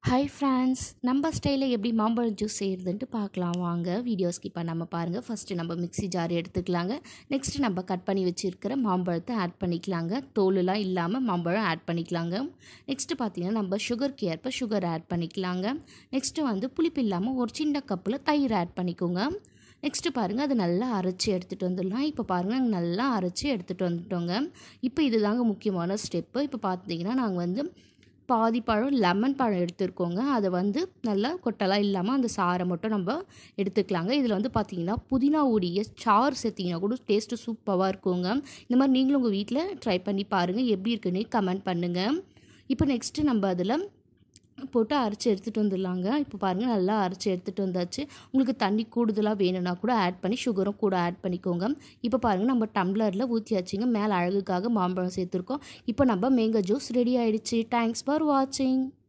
hi friends நம்ம ஸ்டைலில் எப்படி மாம்பழம் ஜூஸ் செய்கிறதுன்ட்டு பார்க்கலாம் வாங்க வீடியோ ஸ்கிப் பண்ணாமல் பாருங்கள் ஃபஸ்ட்டு நம்ம மிக்ஸி ஜார் எடுத்துக்கலாங்க நெக்ஸ்ட்டு நம்ம கட் பண்ணி வச்சுருக்கிற மாம்பழத்தை ஆட் பண்ணிக்கலாங்க தோலுலாம் இல்லாமல் மாம்பழம் ஆட் பண்ணிக்கலாங்க நெக்ஸ்ட்டு பார்த்தீங்கன்னா நம்ம சுகருக்கு ஏற்ப சுகர் ஆட் பண்ணிக்கலாங்க நெக்ஸ்ட்டு வந்து புளிப்பு இல்லாமல் ஒரு சின்ன கப்பில் தயிர் ஆட் பண்ணிக்கோங்க நெக்ஸ்ட்டு பாருங்கள் அது நல்லா அரைச்சி எடுத்துகிட்டு வந்துடலாம் இப்போ பாருங்கள் நல்லா அரைச்சி எடுத்துகிட்டு வந்துட்டோங்க இப்போ இதுதாங்க முக்கியமான ஸ்டெப்பு இப்போ பார்த்தீங்கன்னா நாங்கள் வந்து பாதி பழம் லெமன் பழம் எடுத்துருக்கோங்க அதை வந்து நல்லா கொட்டெல்லாம் இல்லாமல் அந்த சாரை மட்டும் நம்ம எடுத்துக்கலாங்க இதில் வந்து பார்த்திங்கன்னா புதினா உடைய சாறு சேர்த்திங்கன்னா கூட டேஸ்ட்டு சூப்பராக இருக்குங்க இந்த மாதிரி நீங்களும் உங்கள் வீட்டில் ட்ரை பண்ணி பாருங்கள் எப்படி இருக்குன்னு கமெண்ட் பண்ணுங்கள் இப்போ நெக்ஸ்ட்டு நம்ம அதில் போட்டு அரைச்சி எடுத்துகிட்டு வந்துடலாங்க இப்போ பாருங்கள் நல்லா அரைச்சி எடுத்துகிட்டு வந்தாச்சு உங்களுக்கு தண்ணி கூடுதலாக வேணும்னா கூட ஆட் பண்ணி சுகரும் கூட ஆட் பண்ணிக்கோங்க இப்போ பாருங்கள் நம்ம டம்ளரில் ஊற்றியாச்சுங்க மேலே அழகுக்காக மாம்பழம் சேர்த்துருக்கோம் இப்போ நம்ம மேங்கோ ஜூஸ் ரெடி ஆகிடுச்சு தேங்க்ஸ் ஃபார் வாட்சிங்